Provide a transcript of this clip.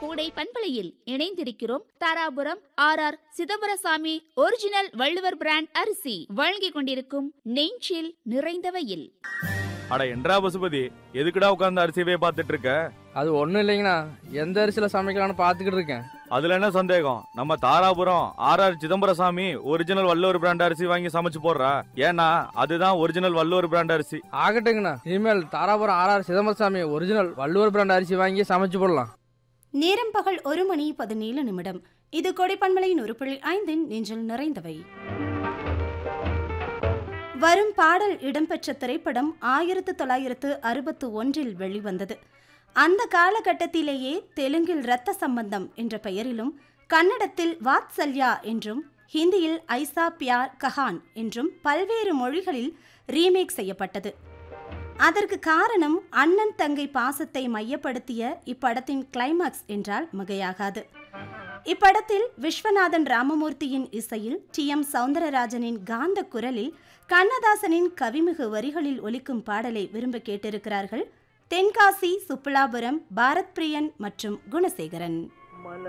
கோடை பண்பலையில் இணைந்திருக்கிறோம் Dharapuram R R Chidambarasamy original Valluvar brand அரிசி வழங்கிக் கொண்டிருக்கும் நெஞ்சில் நிறைந்தவையில் அட என்றா பசுபதி எதுக்குடா உட்கார்ந்து அரிசியவே பார்த்துட்டு இருக்க அது ஒன்றும் இல்லைங்கண்ணா எந்த அரிசியில் சமைக்கலாம்னு பார்த்துக்கிட்டு இருக்கேன் அதுல என்ன சந்தேகம் நம்ம Dharapuram R R Chidambarasamy original Valluvar brand அரிசி வாங்கி சமைச்சு போடுறா ஏன்னா அதுதான் ஒரிஜினல் வள்ளுவர் பிராண்ட் அரிசி ஆகட்டுங்கண்ணா இனிமேல் Dharapuram RR Chidambarasamy original Valluvar brand அரிசி வாங்கி சமைச்சு போடலாம் நேரம் பகல் ஒரு மணி பதினேழு நிமிடம் இது கொடைப்பண்பலையின் ஒரு புள்ளி ஐந்தின் நெஞ்சில் நிறைந்தவை வரும் பாடல் இடம்பெற்ற திரைப்படம் ஆயிரத்து தொள்ளாயிரத்து அறுபத்து ஒன்றில் வெளிவந்தது அந்த காலகட்டத்திலேயே தெலுங்கில் ரத்த சம்பந்தம் என்ற பெயரிலும் கன்னடத்தில் வாத்சல்யா என்றும் ஹிந்தியில் ஐசா பியார் கஹான் என்றும் பல்வேறு மொழிகளில் ரீமேக் செய்யப்பட்டது அதற்கு காரணம் அண்ணன் தங்கை பாசத்தை மையப்படுத்திய இப்படத்தின் கிளைமாக்ஸ் என்றால் மிகையாகாது இப்படத்தில் விஸ்வநாதன் ராமமூர்த்தியின் இசையில் டி எம் சவுந்தரராஜனின் காந்த குரலில் கண்ணதாசனின் கவிமிகு வரிகளில் ஒலிக்கும் பாடலை விரும்ப கேட்டிருக்கிறார்கள் தென்காசி சுப்புலாபுரம் பாரத் பிரியன் மற்றும் குணசேகரன்